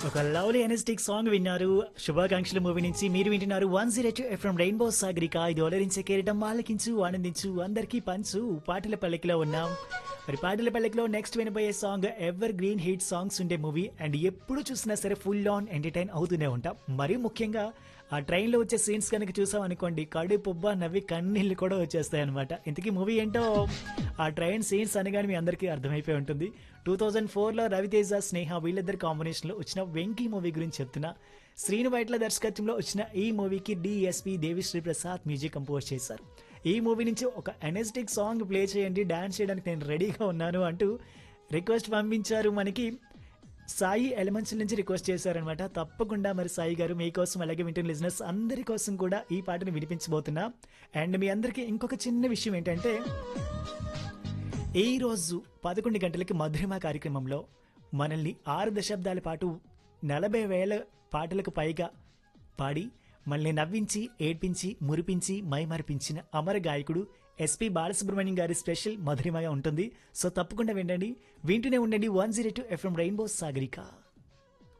ఒక lovely energetic song విన్నారు శుభాకాంక్షల movie నుంచి మీరు వింటున్నారు one zero two FM rainbow Sagarika ఇది ఒలరించే కేరటం ఆలకించు ఆనందించు అందరికీ పంచు పాటల పల్లకిలో ఉన్నాం మరి పాటల పల్లకిలో నెక్స్ట్ వినబోయే song evergreen hit songs ఉండే మూవీ అండ్ ఎప్పుడు చూసినా సరే ఫుల్ ఆన్ ఎంటర్టైన్ అవుతూనే ఉంటాం మరీ ముఖ్యంగా ఆ ట్రైన్లో వచ్చే సీన్స్ కనుక చూసాం అనుకోండి కడు పుబ్బ నవ్వి కన్నీళ్ళు కూడా వచ్చేస్తాయి అనమాట ఇంతకీ మూవీ ఏంటో ఆ ట్రైన్ సీన్స్ అనగానే మీ అందరికీ అర్థమైపోయి ఉంటుంది టూ థౌజండ్ ఫోర్లో రవితేజ స్నేహ వీళ్ళిద్దరు కాంబినేషన్లో వచ్చిన వెంకీ మూవీ గురించి చెప్తున్నా శ్రీను వైట్ల దర్శకత్వంలో వచ్చిన ఈ మూవీకి DSP Devisri Prasad music compose చేశారు ఈ మూవీ నుంచి ఒక ఎనర్జెటిక్ సాంగ్ ప్లే చేయండి డాన్స్ చేయడానికి నేను రెడీగా ఉన్నాను అంటూ రిక్వెస్ట్ పంపించారు మనకి సాయి ఎలిమెంట్స్ నుంచి రిక్వెస్ట్ చేశారనమాట తప్పకుండా మరి సాయి గారు మీకోసం అలాగే వింటున్న లిజినెస్ అందరి కోసం కూడా ఈ పాటను వినిపించబోతున్నా అండ్ మీ అందరికీ ఇంకొక చిన్న విషయం ఏంటంటే ఈ రోజు పదకొండు గంటలకి మధురిమ కార్యక్రమంలో మనల్ని ఆరు దశాబ్దాల పాటు నలభై వేల పాటలకు పైగా పాడి మనల్ని నవ్వించి ఏడ్పించి మురిపించి మైమరిపించిన అమర గాయకుడు ఎస్పి బాలసుబ్రహ్మణ్యం గారి స్పెషల్ మధురిమగా ఉంటుంది సో తప్పకుండా వినండి వింటూనే ఉండండి one zero two FM rainbow Sagarika